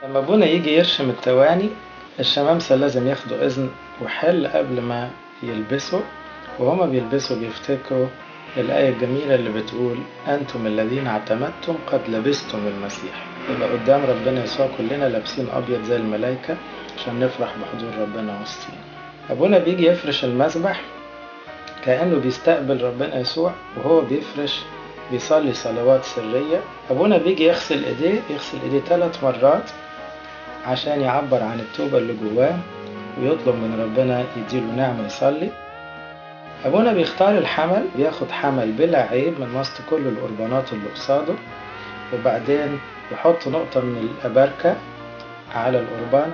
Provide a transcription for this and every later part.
لما ابونا يجي يرشم التواني الشمامسة لازم ياخدوا إذن وحل قبل ما يلبسوا وهما بيلبسوا بيفتكروا الآية الجميلة اللي بتقول أنتم الذين اعتمدتم قد لبستم المسيح يبقى قدام ربنا يسوع كلنا لابسين أبيض زي الملائكة عشان نفرح بحضور ربنا وسطينا أبونا بيجي يفرش المسبح كأنه بيستقبل ربنا يسوع وهو بيفرش بيصلي صلوات سرية أبونا بيجي يغسل إيديه يغسل إيديه ثلاث مرات عشان يعبر عن التوبة اللي جواه ويطلب من ربنا يديله نعمة يصلي أبونا بيختار الحمل بياخد حمل بلا عيب من وسط كل القربانات اللي قصاده وبعدين يحط نقطة من الأبركة على القربان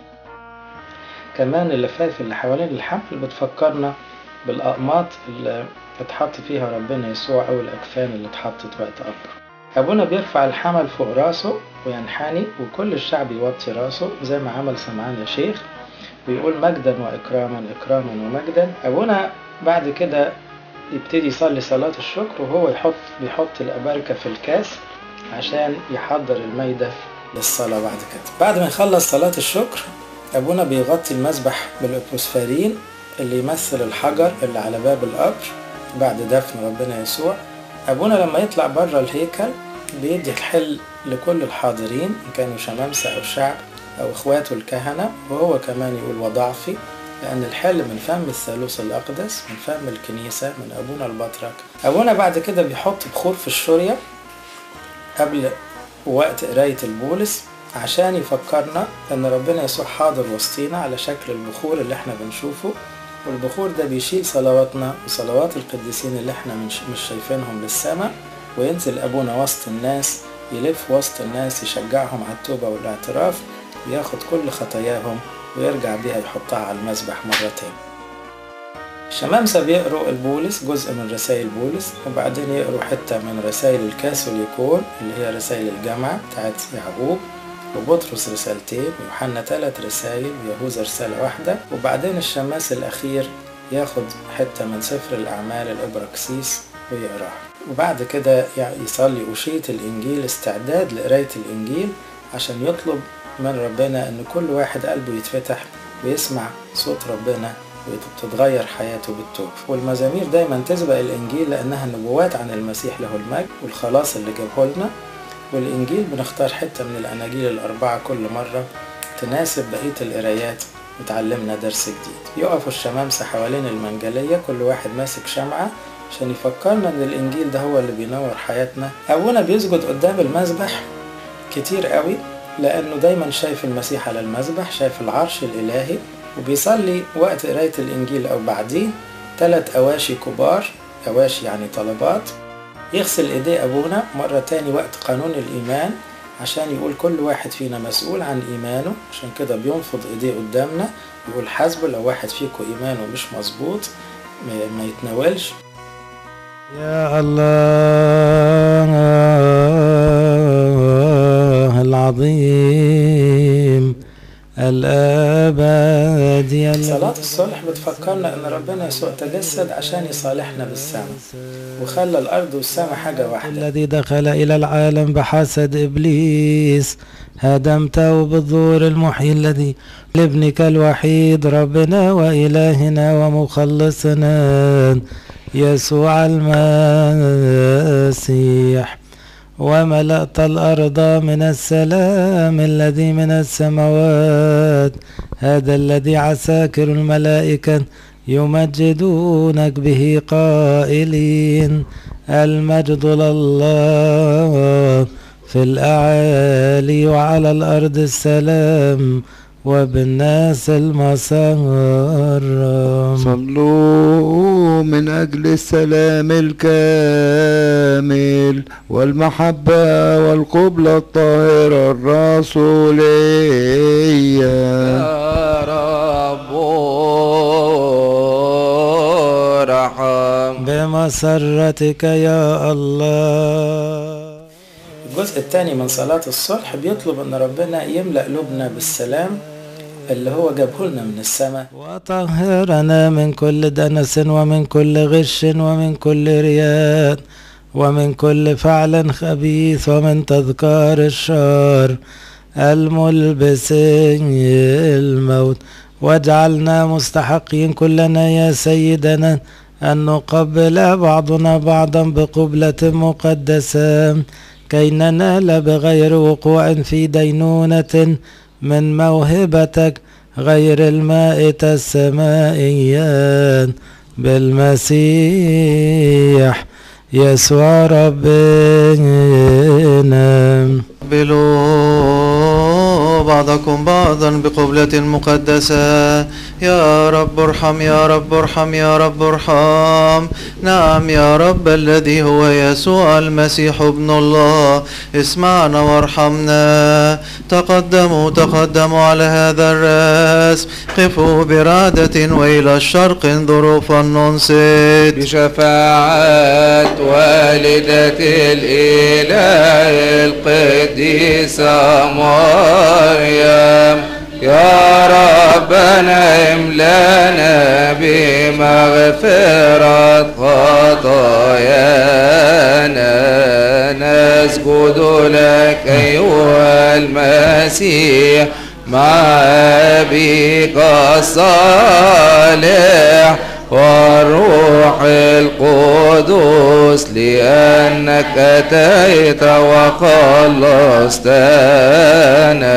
كمان اللفايف اللي حوالين الحمل بتفكرنا بالأقماط اللي اتحط فيها ربنا يسوع أو الأكفان اللي اتحطت وقت قبره أبونا بيرفع الحمل فوق راسه وينحني وكل الشعب يوطي راسه زي ما عمل سمعان يا شيخ ويقول مجدا وإكراما إكراما ومجدا أبونا بعد كده يبتدي يصلي صلاة الشكر وهو يحط بيحط الأباركة في الكاس عشان يحضر الميدة للصلاة بعد كده بعد ما يخلص صلاة الشكر أبونا بيغطي المسبح بالأبوسفارين اللي يمثل الحجر اللي على باب القبر بعد دفن ربنا يسوع أبونا لما يطلع بره الهيكل بيدي الحل لكل الحاضرين إن كانوا شمامسة أو شعب أو إخواته الكهنة وهو كمان يقول وضعفي لأن الحل من فم الثالوث الأقدس من فم الكنيسة من أبونا البطرك أبونا بعد كده بيحط بخور في الشورية قبل وقت قراية البولس عشان يفكرنا أن ربنا يسوع حاضر وسطينا على شكل البخور اللي احنا بنشوفه والبخور ده بيشيل صلواتنا وصلوات القديسين اللي احنا مش, مش شايفينهم للسماء وينزل أبونا وسط الناس يلف وسط الناس يشجعهم على التوبة والاعتراف وياخد كل خطاياهم ويرجع بيها يحطها على المسبح مرة تاني الشمامسة بيقروا البولس جزء من رسائل بولس وبعدين يقروا حتة من رسائل الكاثوليكون اللي هي رسائل الجامعة بتاعت يعقوب وبطرس رسالتين ويوحنا ثلاث رسائل ويهوذا رسالة واحدة وبعدين الشماس الأخير ياخد حتة من سفر الأعمال الإبراكسيس ويقراها وبعد كده يصلي أشية الإنجيل استعداد لقراية الإنجيل عشان يطلب من ربنا إن كل واحد قلبه يتفتح ويسمع صوت ربنا وتتغير حياته بالتوب والمزامير دايما تسبق الإنجيل لأنها نبوات عن المسيح له المجد والخلاص اللي جابه لنا والإنجيل بنختار حتة من الأناجيل الأربعة كل مرة تناسب بقية القرايات وتعلمنا درس جديد يقفوا الشمامسة حوالين المنجلية كل واحد ماسك شمعة عشان يفكرنا ان الانجيل ده هو اللي بينور حياتنا ابونا بيسجد قدام المذبح كتير قوي لانه دايما شايف المسيح على المذبح شايف العرش الالهي وبيصلي وقت قراية الانجيل او بعديه ثلاث اواشي كبار اواشي يعني طلبات يغسل ايديه ابونا مرة تاني وقت قانون الايمان عشان يقول كل واحد فينا مسؤول عن ايمانه عشان كده بينفض ايديه قدامنا يقول حاسبه لو واحد فيكم ايمانه مش مظبوط ما يتناولش يا الله العظيم الأبدي صلاة الصلح بتفكرنا إن ربنا يسوع تجسد عشان يصالحنا بالسماء وخلى الأرض والسماء حاجة واحدة الذي دخل إلى العالم بحسد إبليس هدمته بالظهور المحيي الذي لابنك الوحيد ربنا وإلهنا ومخلصنا يسوع المسيح وملأت الأرض من السلام الذي من السماوات هذا الذي عساكر الملائكة يمجدونك به قائلين المجد لله في الأعالي وعلى الأرض السلام وبالناس المسار صلوا من أجل السلام الكامل والمحبة والقبلة الطاهرة الرسولية يا رب ارحم بمسرتك يا الله الجزء الثاني من صلاة الصلح بيطلب ان ربنا يملأ قلوبنا بالسلام اللي هو جابه لنا من السماء وطهرنا من كل دنس ومن كل غش ومن كل رياء ومن كل فعل خبيث ومن تذكار الشر الملبس الموت واجعلنا مستحقين كلنا يا سيدنا أن نقبل بعضنا بعضا بقبلة مقدسة كي ننال بغير وقوع في دينونة من موهبتك غير المائت السمائيات بالمسيح يسوع ربنا قبلوا بعضكم بعضا بقبلة مقدسة يا رب ارحم يا رب ارحم يا رب ارحم نعم يا رب الذي هو يسوع المسيح ابن الله اسمعنا وارحمنا تقدموا تقدموا على هذا الرأس قفوا برعدة وإلى الشرق انظروا فلننصت بشفاعة والدة الإله القديسة مريم يا ربنا املانا بمغفرة خطايانا نسجد لك أيها المسيح مع أبيك الصالح والروح القدس لأنك أتيت وخلصتنا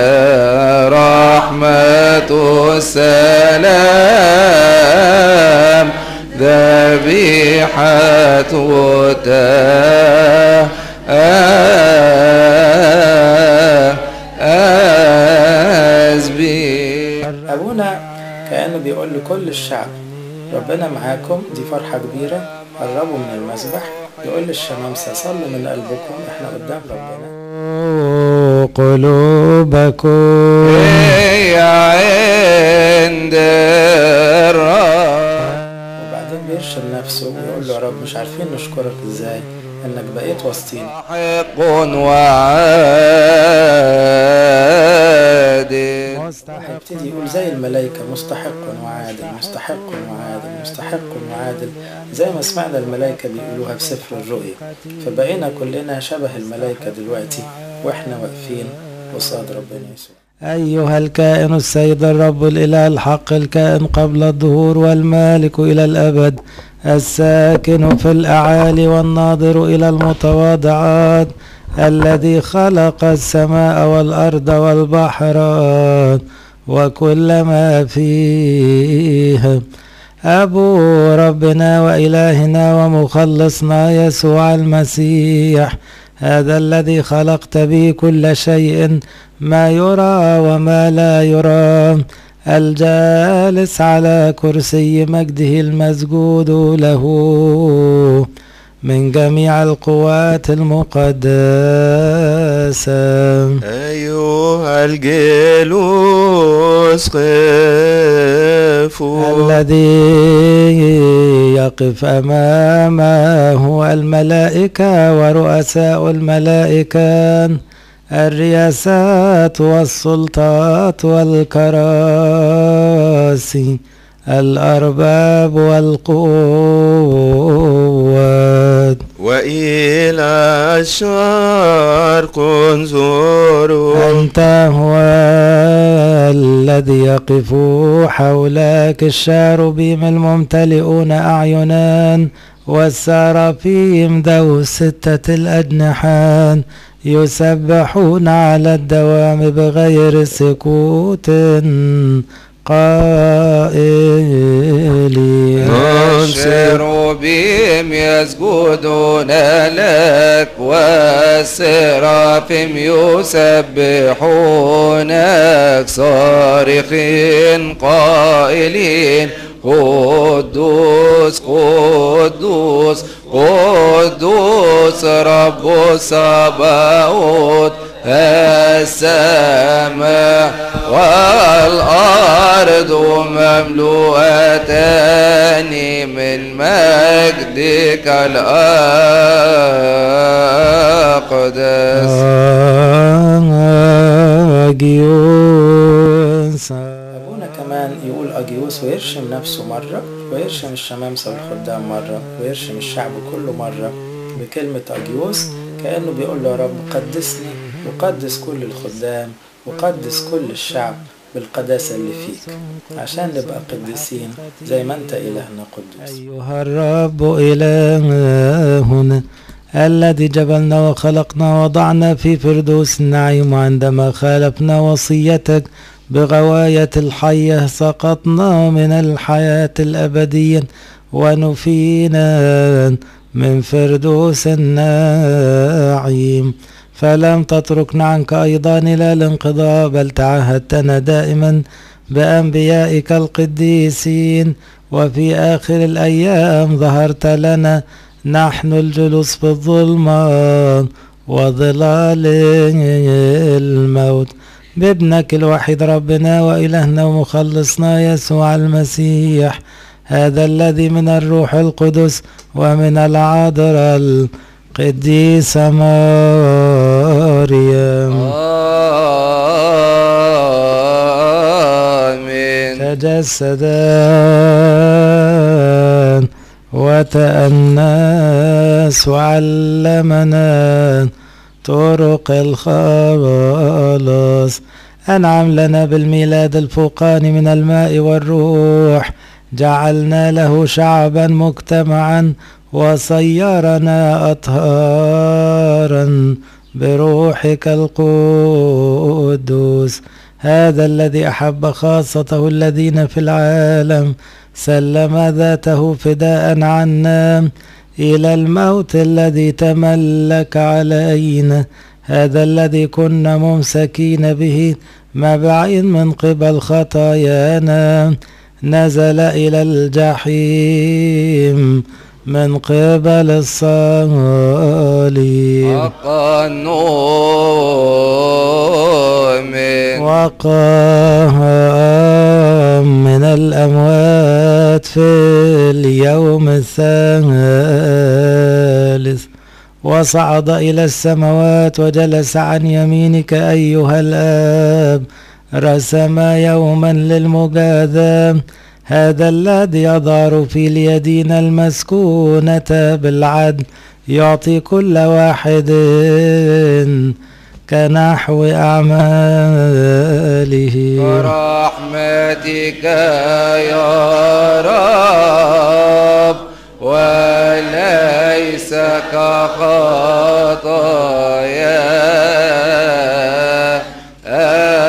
رحمة السلام ذبيحة أسبيح أبونا كأنه بيقول لكل الشعب ربنا معاكم دي فرحة كبيرة قربوا من المسبح يقول للشمامسة صلوا من قلبكم احنا قدام ربنا قلوبكم هي عند الرب وبعدين بيرشم نفسه ويقول له يا رب مش عارفين نشكرك ازاي انك بقيت وسطينا حق وعادل هيبتدي يقول زي الملائكة مستحق وعادل مستحق وعادل مستحق وعادل زي ما سمعنا الملائكة بيقولوها في سفر الرؤيا فبقينا كلنا شبه الملائكة دلوقتي واحنا واقفين قصاد ربنا يسوع أيها الكائن السيد الرب الإله الحق الكائن قبل الظهور والمالك إلى الأبد الساكن في الأعالي والناظر إلى المتواضعات الذي خلق السماء والأرض والبحرات وكل ما فيها أبو ربنا وإلهنا ومخلصنا يسوع المسيح هذا الذي خلقت به كل شيء ما يرى وما لا يرى الجالس على كرسي مجده المسجود له من جميع القوات المقدسة أيها الجلوس قفوا الذي يقف أمامه الملائكة ورؤساء الملائكة الرياسات والسلطات والكراسي الأرباب والقوات وإلى الشرق انظروا أنت هو الذي يقف حولك الشاربيم الممتلئون أعينان والسرافيم ذو ستة الأجنحان يسبحون على الدوام بغير سكوت قائلين الشروبيم يسجدون لك والسرافيم يسبحونك صارخين قائلين قدوس قدوس قدوس رب الصباوت السماء والأرض مملوءتان من مجدك الأقدس أجيوس أبونا كمان يقول أجيوس ويرشم نفسه مرة ويرشم الشمامسة والخدام مرة ويرشم الشعب كله مرة بكلمة أجيوس كأنه بيقول له يا رب قدسني وقدس كل الخدام وقدس كل الشعب بالقداسة اللي فيك عشان نبقى قديسين زي ما انت إلهنا قدوس أيها الرب إلهنا الذي جبلنا وخلقنا وضعنا في فردوس النعيم وعندما خالفنا وصيتك بغواية الحية سقطنا من الحياة الأبدية ونفينا من فردوس النعيم فلم تتركنا عنك أيضا إلى الانقضاء بل تعهدتنا دائما بأنبيائك القديسين وفي آخر الأيام ظهرت لنا نحن الجلوس في الظلمات وظلال الموت بابنك الوحيد ربنا وإلهنا ومخلصنا يسوع المسيح هذا الذي من الروح القدس ومن العذراء القديسة مريم آمين تجسدا وتأنس وعلمنا طرق الخلاص أنعم لنا بالميلاد الفوقاني من الماء والروح جعلنا له شعبا مجتمعا وصيرنا أطهارا بروحك القدوس هذا الذي أحب خاصته الذين في العالم سلم ذاته فداء عنا إلى الموت الذي تملك علينا هذا الذي كنا ممسكين به مبعين من قبل خطايانا نزل إلى الجحيم من قبل الصليب حقا نؤمن وقام من الأموات في اليوم الثالث وصعد إلى السماوات وجلس عن يمينك أيها الآب رسم يوما للمجاذاة هذا الذي يظهر في اليدين المسكونة بالعدل يعطي كل واحد كنحو أعماله برحمتك يا رب وليس كخطايا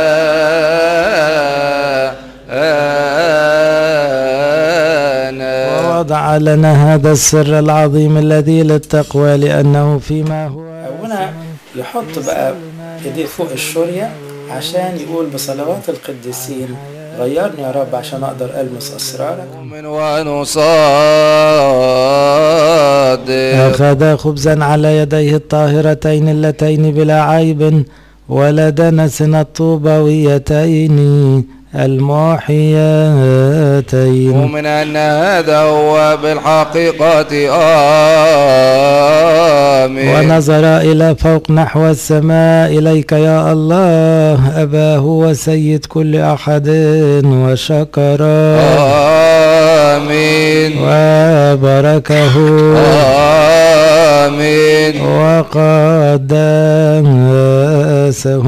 أنا ووضع لنا هذا السر العظيم الذي للتقوى لأنه فيما هو أبونا يحط بقى إيديه فوق الشورية عشان يقول بصلوات القديسين غيرني يا رب عشان أقدر ألمس أسرارك من ونصادق أخذ خبزا على يديه الطاهرتين اللتين بلا عيب ولا دنس الطوبويتين الموحيتين ومن أن هذا هو بالحقيقة آمين ونظر إلى فوق نحو السماء إليك يا الله أباه وسيد كل أحد وشكر آمين وبركه آمين وقدسه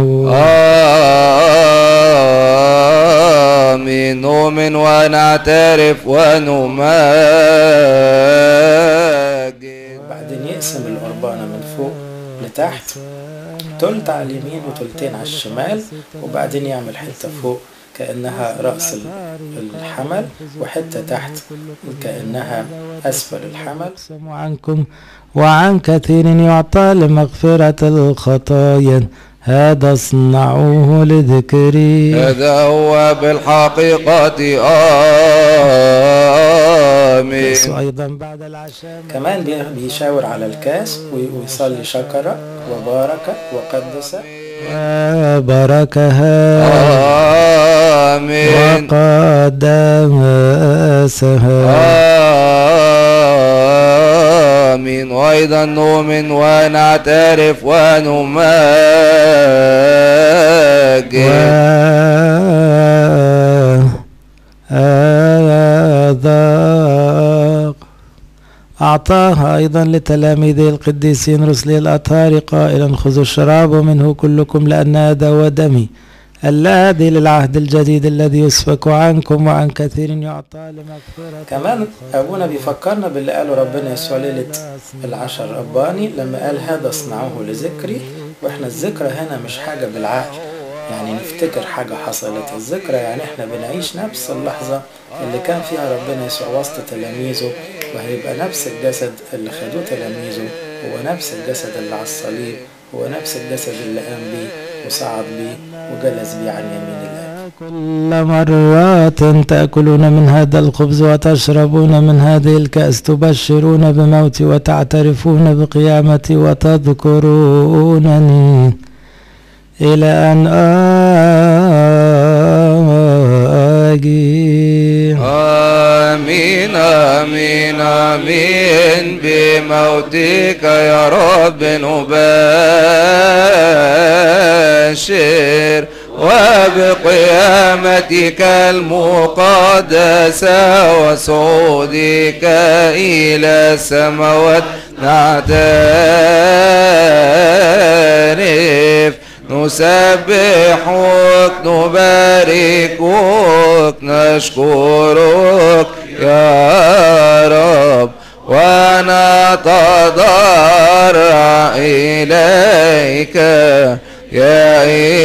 آمين نؤمن ونعترف ونمجد بعدين يقسم القربانة من فوق لتحت تلت على اليمين وتلتين على الشمال وبعدين يعمل حتة فوق كأنها رأس ال- الحمل وحتة تحت كأنها أسفل الحمل أقسم عنكم وعن كثير يعطى لمغفرة الخطايا هذا اصنعوه لذكري هذا هو بالحقيقة آمين يسوع أيضا بعد العشاء كمان بي- بيشاور على الكاس وي- ويصلي شكر وبارك وقدس وبركها آمين وقدسها آمين وأيضا نؤمن ونعترف ونمجد وآذاق أعطاها أيضا لتلاميذه القديسين رسله الأطهار قائلا خذوا الشراب منه كلكم لأن هذا هو دمي الذي للعهد الجديد الذي يسفك عنكم وعن كثير يعطى لمغفرة كمان أبونا بيفكرنا باللي قاله ربنا يسوع ليلة العشر رباني لما قال هذا اصنعوه لذكري واحنا الذكرى هنا مش حاجة بالعقل يعني نفتكر حاجة حصلت الذكرى يعني احنا بنعيش نفس اللحظة اللي كان فيها ربنا يسوع وسط تلاميذه وهيبقى نفس الجسد اللي خدوه تلاميذه هو نفس الجسد اللي على الصليب هو نفس الجسد اللي قام بيه وصعد بيه وجلس بيه عن يمين الآب كل مرات تأكلون من هذا الخبز وتشربون من هذه الكأس تبشرون بموتي وتعترفون بقيامتي وتذكرونني إلى أن آجي آمين آمين آمين بموتك يا رب نبشر وبقيامتك المقدسة وصعودك إلى السماوات نعترف نسبحك نباركك نشكرك يا رب ونتضرع إليك يا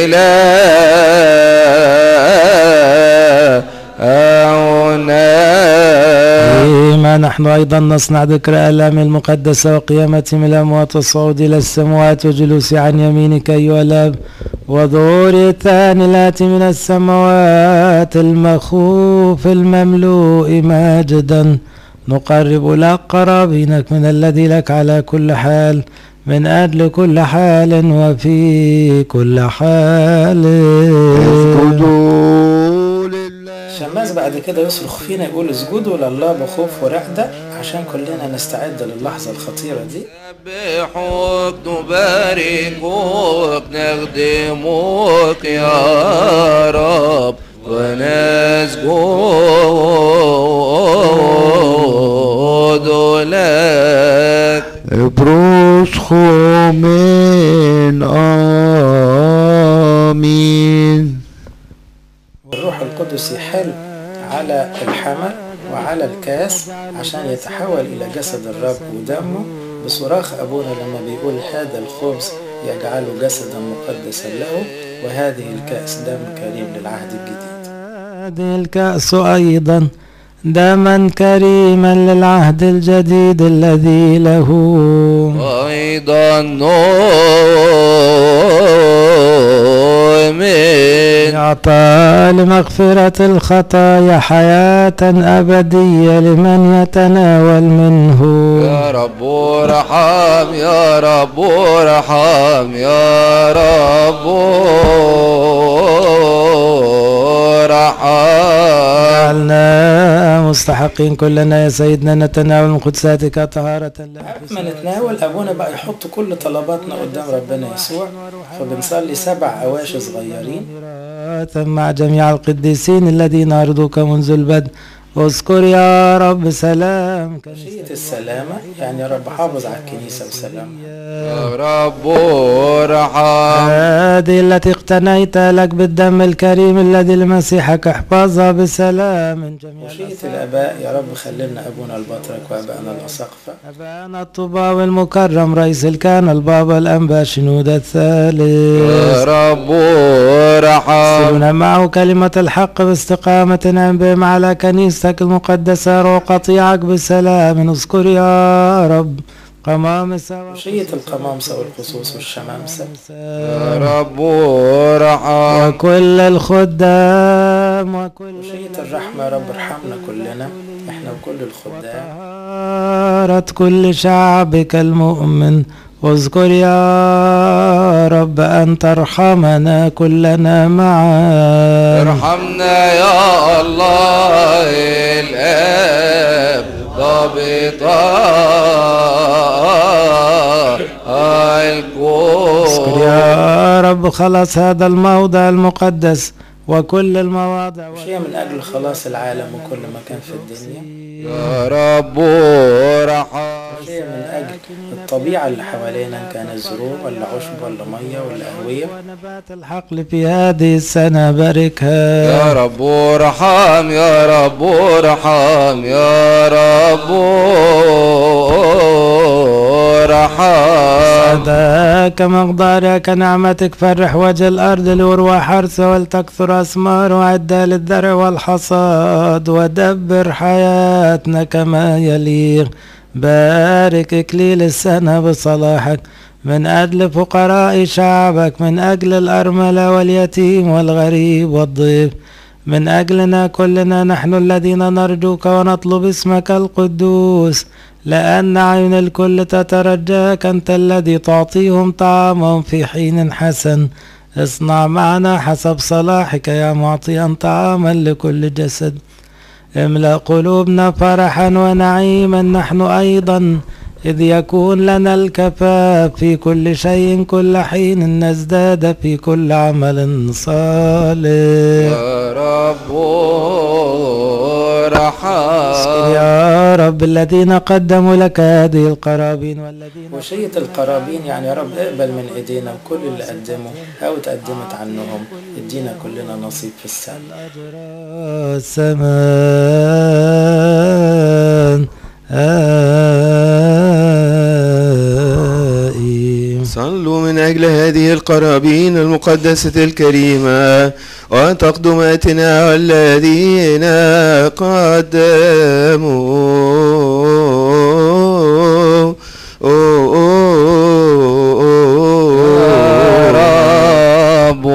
إلهنا فيما نحن أيضا نصنع ذكر آلام المقدسة وقيامة من الأموات والصعود إلى السماوات وجلوس عن يمينك أيها الأب وظهور الثاني الآتي من السماوات المخوف المملوء ماجدا نقرب لك قرابينك من الذي لك على كل حال من أجل كل حال وفي كل حال اسجدوا لله الشماس بعد كده يصرخ فينا يقول اسجدوا لله بخوف ورعدة عشان كلنا نستعد للحظة الخطيرة دي نسبحك نباركك نخدمك يا رب ونسجد لك ابروس خومين آمين والروح القدس يحل على الحمل وعلى الكاس عشان يتحول إلى جسد الرب ودمه بصراخ أبونا لما بيقول هذا الخبز يجعله جسدا مقدسا له وهذه الكأس دم كريم للعهد الجديد هذه الكأس أيضا دما كريما للعهد الجديد الذي له أيضا نؤمن يعطى لمغفرة الخطايا حياة أبدية لمن يتناول منه يا رب ارحم يا رب ارحم يا رب ارحم جعلنا مستحقين كلنا يا سيدنا نتناول من قدساتك طهارة قبل ما نتناول أبونا بقى يحط كل طلباتنا قدام ربنا يسوع فبنصلي سبع أواشي صغيرين لنا مع جميع القديسين الذين أرضوك منذ البدء اذكر يا رب سلام وصية السلامة يعني يا رب حافظ على الكنيسة وسلام يا رب ارحم هذه التي اقتنيت لك بالدم الكريم الذي لمسيحك احفظها بسلام جميع وصية الآباء يا رب خلينا أبونا البطرك وأبائنا الأساقفة أبانا الطباوي المكرم رئيس الكهنة البابا الأنبا شنود يا الثالث رب ارحم يرسلون معه كلمة الحق باستقامة نعم بهم على كنيستك المقدسة روح قطيعك بسلام اذكر يا رب قمامسة وصية القمامسة والخصوص والشمامسة يا رب ارحم وكل الخدام وكل وصية الرحمة يا رب ارحمنا كلنا احنا وكل الخدام طهارة كل شعبك المؤمن واذكر يا رب أن ترحمنا كلنا معا ارحمنا يا الله الاب ضابطا اذكر الكون يا رب خلص هذا الموضع المقدس وكل المواضع مش هي من أجل خلاص العالم وكل مكان في الدنيا يا رب ارحم مش هي من أجل الطبيعة اللي حوالينا إن كان زروع ولا عشب ولا مية ولا أهوية ونبات الحقل في هذه السنة باركها يا رب ارحم يا رب ارحم يا رب ارحم ذاك مقدارك نعمتك فرح وجه الأرض لأروى حرث ولتكثر أثمار وعدة للزرع والحصاد ودبر حياتنا كما يليق بارك إكليل السنة بصلاحك من أجل فقراء شعبك من أجل الأرملة واليتيم والغريب والضيف من أجلنا كلنا نحن الذين نرجوك ونطلب اسمك القدوس لأن عين الكل تترجاك أنت الذي تعطيهم طعامهم في حين حسن اصنع معنا حسب صلاحك يا معطيا طعاما لكل جسد املأ قلوبنا فرحا ونعيما نحن أيضا إذ يكون لنا الكفاف في كل شيء كل حين نزداد في كل عمل صالح يا رب ارحم يا رب الذين قدموا لك هذه القرابين والذين وصية القرابين يعني يا رب اقبل من ايدينا وكل اللي قدموا او اتقدمت عنهم ادينا كلنا نصيب في السنة أجر السماء آئي صلوا من أجل هذه القرابين المقدسة الكريمة وتقدماتنا والذين قدموا يا رب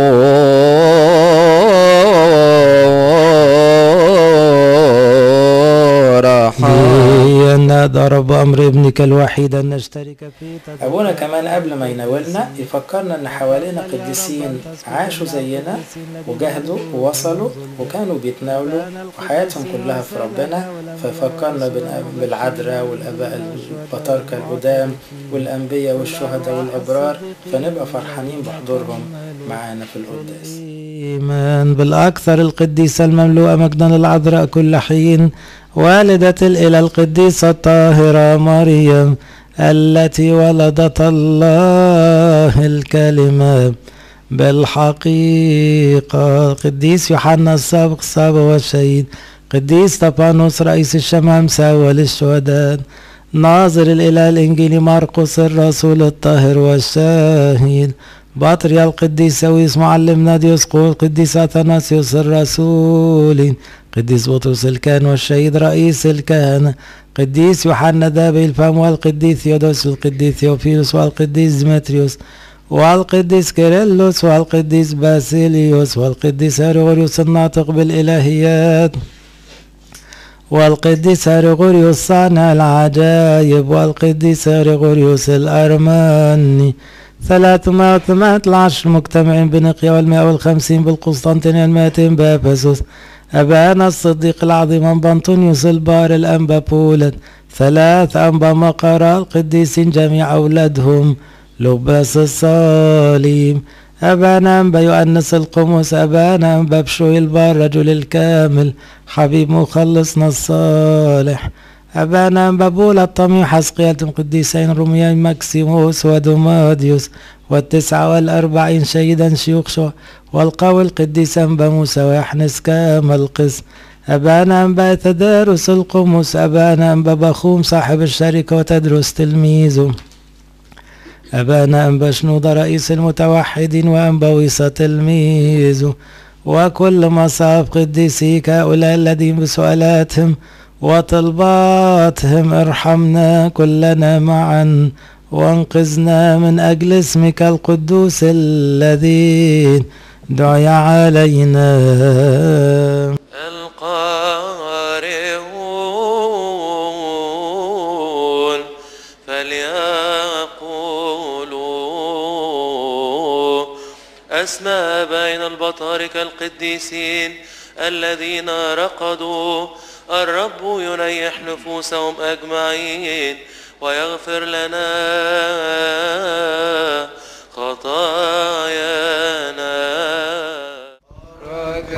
ارحم بي أن هذا رب أمر ابنك الوحيد أن نشترك في تدبير ابونا كمان قبل ما يناولنا يفكرنا ان حوالينا قديسين عاشوا زينا وجاهدوا ووصلوا وكانوا بيتناولوا وحياتهم كلها في ربنا ففكرنا بن- بالعذراء والاباء البطاركة القدام والانبياء والشهداء والابرار فنبقى فرحانين بحضورهم معانا في القداس إيمان بالأكثر القديسة المملوءة مجدا العذراء كل حين والدة الإله القديسة الطاهرة مريم التي ولدت الله الكلمة بالحقيقة قديس يوحنا السابق السابق والشهيد قديس طبانوس رئيس الشمامسة والشهداء ناظر الإله الإنجيلي مرقس الرسول الطاهر والشاهد بطريا القديس سويس معلمنا ديوسقوس قديس أثناسيوس الرسول قديس بطرس الكاهن والشهيد رئيس الكهنة قديس يوحنا ذابي الفم والقديس ثيودوس القديس ثيوفيلوس والقديس ديمتريوس والقديس كيرلس والقديس باسيليوس والقديس هيرغوريوس الناطق بالإلهيات والقديس هيرغوريوس صانع العجائب والقديس هيرغوريوس الأرماني ثلاثمائة وثمانية العشر مجتمعين بنقيا والمائة والخمسين بالقسطنطينية المائتين بأفسس أبانا الصديق العظيم أنبا أنطونيوس البار الأنبا بولد ثلاث أنبا مقرا القديسين جميع أولادهم لباس الصليب أبانا أنبا يؤنس القمص أبانا أنبا بشوي البار رجل الكامل حبيب مخلصنا الصالح أبانا أنبا بولا الطميح حسقية القديسين روميان ماكسيموس ودوماديوس والتسعة والأربعين شهيدا شيوخ شو والقوي القديس أنبا موسى ويحنس كام القس أبانا أنبا تدارس القمص أبانا أنبا بخوم صاحب الشركة وتدرس تلميذه أبانا أنبا شنود رئيس المتوحدين وأنبا ويصة تلميذه وكل مصاف قديسيك هؤلاء الذين بسؤالاتهم وطلباتهم ارحمنا كلنا معا وانقذنا من أجل اسمك القدوس الذي دعي علينا القارئون فليقولوا أسمى بين البطاركة القديسين الذين رقدوا الرب ينيح نفوسهم أجمعين ويغفر لنا خطايانا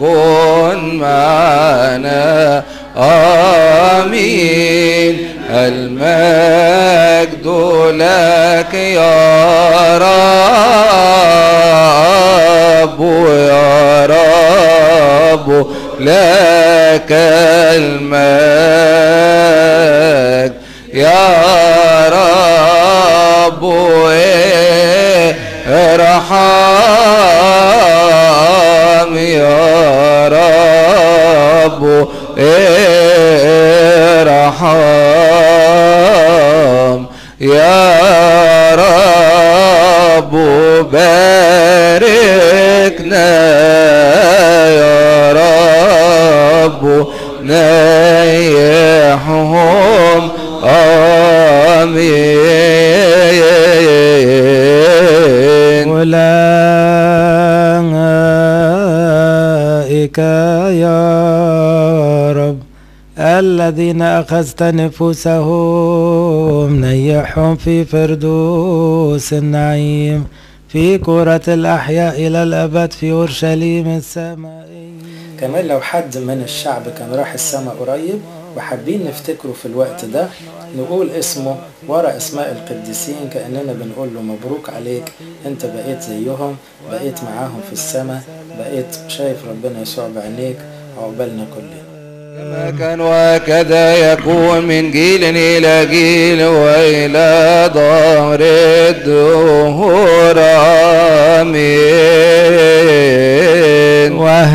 كن معنا آمين المجد لك يا رب يا رب لك المجد يا رب ارحم يا رب ارحم يا رب باركنا يا رب نيحهم آمين أولئك يا رب الذين أخذت نفوسهم نيحهم في فردوس النعيم في كرة الأحياء إلى الأبد في أورشليم السمائية كمان لو حد من الشعب كان راح السماء قريب وحابين نفتكره في الوقت ده نقول اسمه ورا اسماء القديسين كأننا بنقول له مبروك عليك انت بقيت زيهم بقيت معاهم في السماء بقيت شايف ربنا يسوع بعينيك عقبالنا كلنا كما كان وكذا يكون من جيل إلى جيل وإلى ظهر الدهور آمين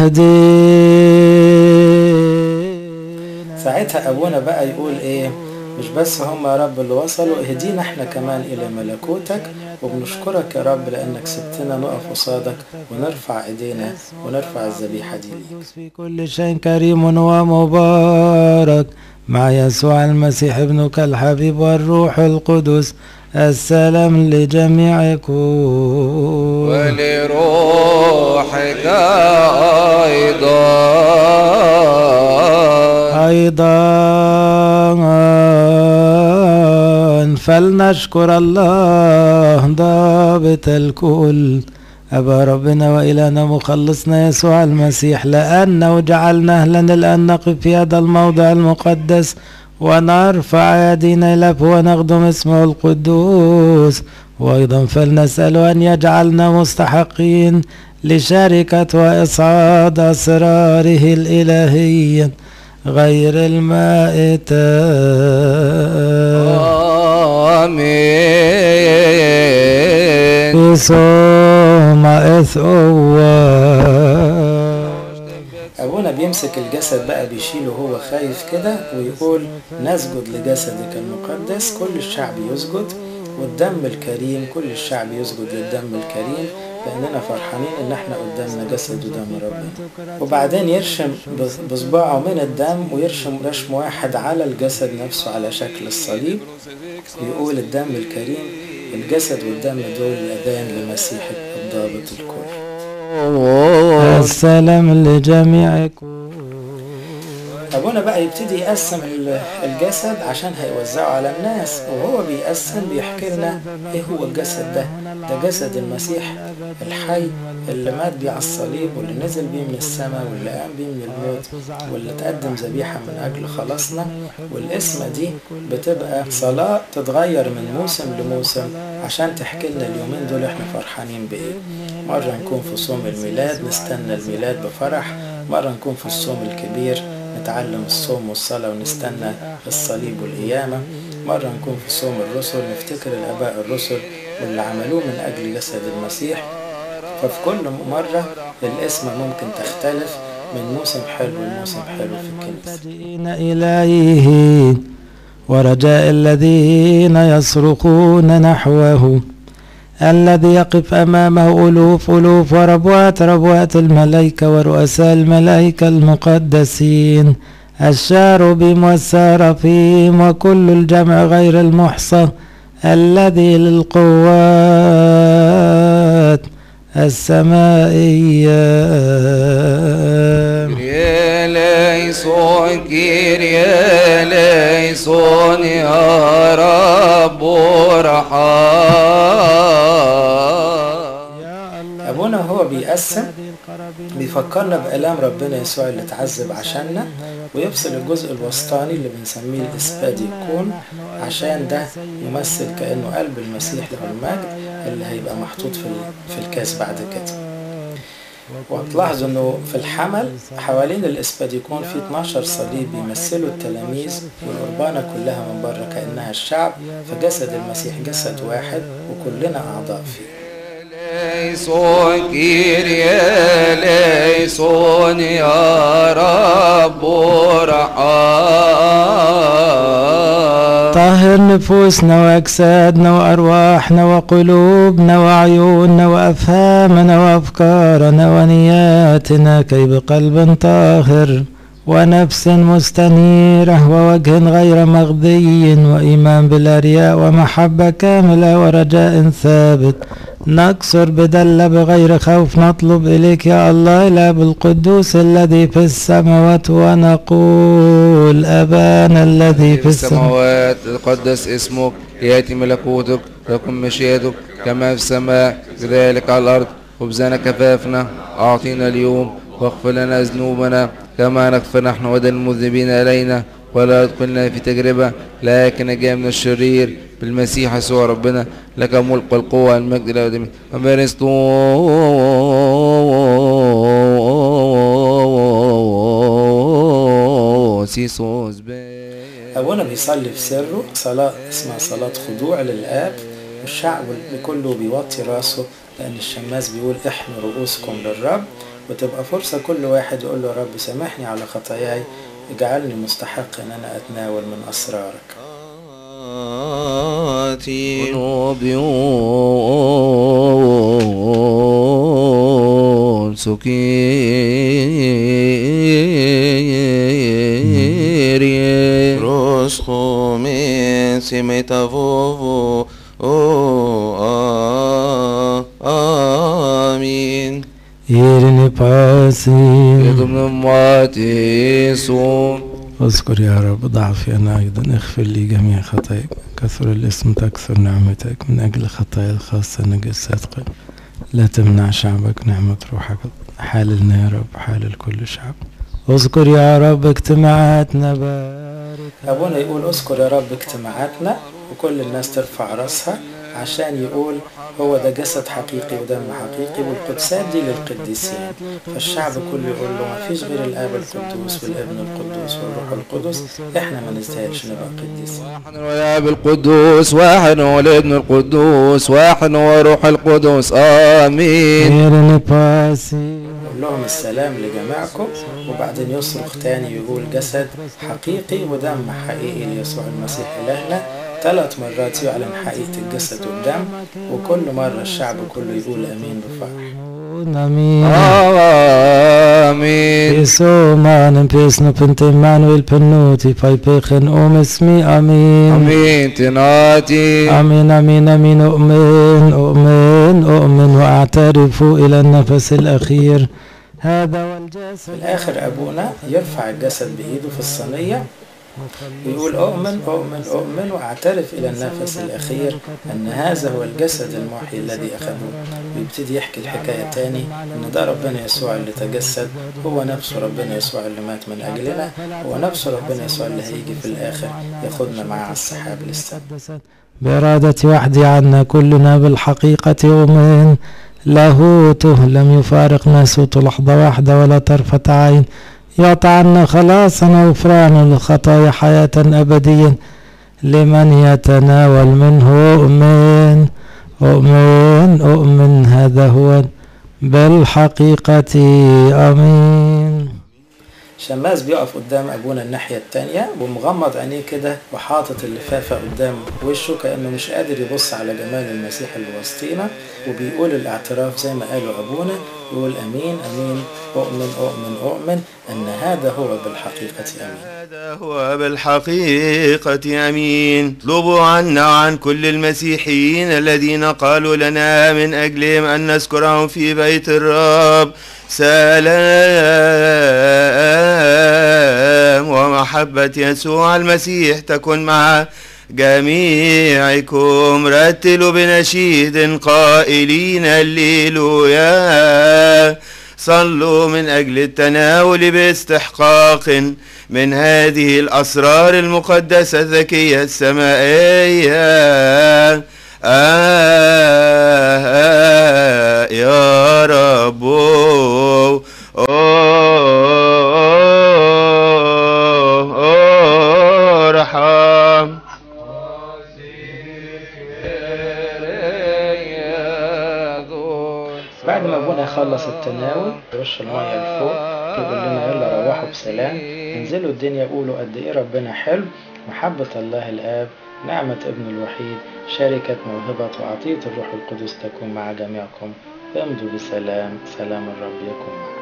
واهدينا ساعتها ابونا بقى يقول ايه مش بس هم يا رب اللي وصلوا اهدينا احنا كمان الى ملكوتك وبنشكرك يا رب لانك سبتنا نقف قصادك ونرفع ايدينا ونرفع الذبيحه دي ليك في كل شيء كريم ومبارك مع يسوع المسيح ابنك الحبيب والروح القدس السلام لجميعكم ولروحك أيضا أيضا فلنشكر الله ضابط الكل أبا ربنا وإلهنا مخلصنا يسوع المسيح لأنه جعلنا أهلا الآن نقف في هذا الموضع المقدس ونرفع يدينا إليه ونخدم اسمه القدوس وأيضا فلنسأل أن يجعلنا مستحقين لشركة وإصعاد أسراره الإلهية غير المائتة آمين بصوم إثوى ابونا بيمسك الجسد بقى بيشيله هو خايف كده ويقول نسجد لجسدك المقدس كل الشعب يسجد والدم الكريم كل الشعب يسجد للدم الكريم لاننا فرحانين ان احنا قدامنا جسد ودم ربنا وبعدين يرشم بص- بصباعه من الدم ويرشم رشم واحد على الجسد نفسه على شكل الصليب ويقول الدم الكريم الجسد والدم دول الاذان لمسيح الضابط الكل السلام لجميعكم ابونا بقى يبتدي يقسم ال- الجسد عشان هيوزعه على الناس وهو بيقسم بيحكي لنا ايه هو الجسد ده ده جسد المسيح الحي اللي مات بيه على الصليب واللي نزل بيه من السماء واللي قام بيه من الموت واللي تقدم ذبيحة من أجل خلاصنا والاسم دي بتبقى صلاة تتغير من موسم لموسم عشان تحكي لنا اليومين دول احنا فرحانين بإيه مرة نكون في صوم الميلاد نستنى الميلاد بفرح مرة نكون في الصوم الكبير نتعلم الصوم والصلاة ونستنى الصليب والقيامة مرة نكون في صوم الرسل نفتكر الآباء الرسل واللي عملوه من أجل جسد المسيح ففي كل مرة الاسم ممكن تختلف من موسم حلو لموسم حلو في الكنيسة ملجئين إليه ورجاء الذين يصرخون نحوه الذي يقف أمامه ألوف ألوف وربوات ربوات الملائكة ورؤساء الملائكة المقدسين الشاربيم والسارفيم وكل الجمع غير المحصى الذي للقوات السمائية Kyrie eleison, Kyrie eleison, يا رب ارحم أبونا هو بيقسم بيفكرنا بآلام ربنا يسوع اللي اتعذب عشاننا ويفصل الجزء الوسطاني اللي بنسميه الإسباديكون عشان ده يمثل كأنه قلب المسيح له المجد اللي هيبقى محطوط في ال- في الكاس بعد كده وتلاحظوا انه في الحمل حوالين الاسباديكون في 12 صليب بيمثلوا التلاميذ والقربانة كلها من بره كأنها الشعب فجسد المسيح جسد واحد وكلنا أعضاء فيه ليسون كيريا ليسون يا رب رحام طهر نفوسنا وأجسادنا وأرواحنا وقلوبنا وعيوننا وأفهامنا وأفكارنا ونياتنا كي بقلب طاهر ونفس مستنيرة ووجه غير مغذي وإيمان بلا رياء ومحبة كاملة ورجاء ثابت نكسر بدلة بغير خوف نطلب إليك يا الله الأب القدوس الذي في السماوات ونقول أبانا الذي في في السماوات السماوات تقدس اسمك ياتي ملكوتك تكن مشيئتك كما في السماء كذلك على الارض خبزنا كفافنا اعطينا اليوم واغفر لنا ذنوبنا كما نغفر نحن ودى المذنبين الينا ولا تدخلنا في تجربة لكن نجا من الشرير بالمسيح يسوع ربنا لك الملك والقوة والمجد إلى الأبد أمرستو سيسوس بي أبونا بيصلي في سره صلاة اسمها صلاة خضوع للآب والشعب كله بيوطي راسه لأن الشماس بيقول احنوا رؤوسكم للرب وتبقى فرصة كل واحد يقول له يا رب سامحني على خطاياي اجعلني مستحق ان انا اتناول من اسرارك آتي نوبيون سكيري رسخو من سميتا فوفو آمين يرني باسي ضمن مواتي صوم اذكر يا رب ضعفي أنا أيضا اغفر لي جميع خطاياك كثر الاسم تكثر نعمتك من أجل خطايا الخاصة نجسات قلب لا تمنع شعبك نعمة روحك حاللنا يا رب حالل كل شعب اذكر يا رب اجتماعاتنا بارك ابونا يقول اذكر يا رب اجتماعاتنا وكل الناس ترفع راسها عشان يقول هو ده جسد حقيقي ودم حقيقي والقدسات دي للقديسين فالشعب كله يقول له ما فيش غير الاب القدوس والابن القدوس والروح القدس احنا ما نستاهلش نبقى قديسين واحد هو الاب القدوس واحد هو الابن القدوس واحد هو روح القدس امين يرني باسي يقول لهم السلام لجميعكم وبعدين يصرخ تاني ويقول جسد حقيقي ودم حقيقي ليسوع المسيح إلهنا ثلاث مرات يعلن حقيقة الجسد والدم وكل مرة الشعب كله يقول أمين بفرح امين امين Jesu mannen pisno pinte Emmanuel pennuti fai pechen om اسمي امين امين تناتي امين امين امين اؤمن اؤمن اؤمن واعترف الى النفس الاخير هذا والجسد في الآخر أبونا يرفع الجسد بإيده في الصينية ويقول أؤمن أؤمن أؤمن وأعترف إلى النفس الأخير أن هذا هو الجسد المحيي الذي أخذوه ويبتدي يحكي الحكاية تاني أن ده ربنا يسوع اللي تجسد هو نفسه ربنا يسوع اللي مات من أجلنا هو نفسه ربنا يسوع اللي هيجي في الآخر ياخدنا معاه على السحاب للسماء بإرادة وحدي عنا كلنا بالحقيقة أؤمن لاهوته لم يفارق ناسوت لحظة واحدة ولا طرفة عين يعطى عنا خلاصا وغفرانا للخطايا حياة أبدية لمن يتناول منه أؤمن أؤمن أؤمن هذا هو بالحقيقة آمين شماس بيقف قدام ابونا الناحيه التانية ومغمض عينيه كده وحاطط اللفافه قدام وشه كانه مش قادر يبص على جمال المسيح اللي وسطينا وبيقول الاعتراف زي ما قالوا ابونا يقول امين امين اؤمن اؤمن اؤمن ان هذا هو بالحقيقه امين هذا هو بالحقيقة أمين اطلبوا عنا وعن كل المسيحيين الذين قالوا لنا من أجلهم أن نذكرهم في بيت الرب سلام ومحبة يسوع المسيح تكن مع جميعكم رتلوا بنشيد قائلين الليلويا صلوا من أجل التناول باستحقاق من هذه الأسرار المقدسة الذكية السمائية آه آه يا رب ارحم بعد ما ابونا يخلص التناول يرش الميه لفوق يقول لنا يلا روحوا بسلام انزلوا الدنيا قولوا قد ايه ربنا حلو محبة الله الآب نعمة ابن الوحيد شركة موهبة وعطية الروح القدس تكون مع جميعكم امضوا بسلام سلام الرب يكون معكم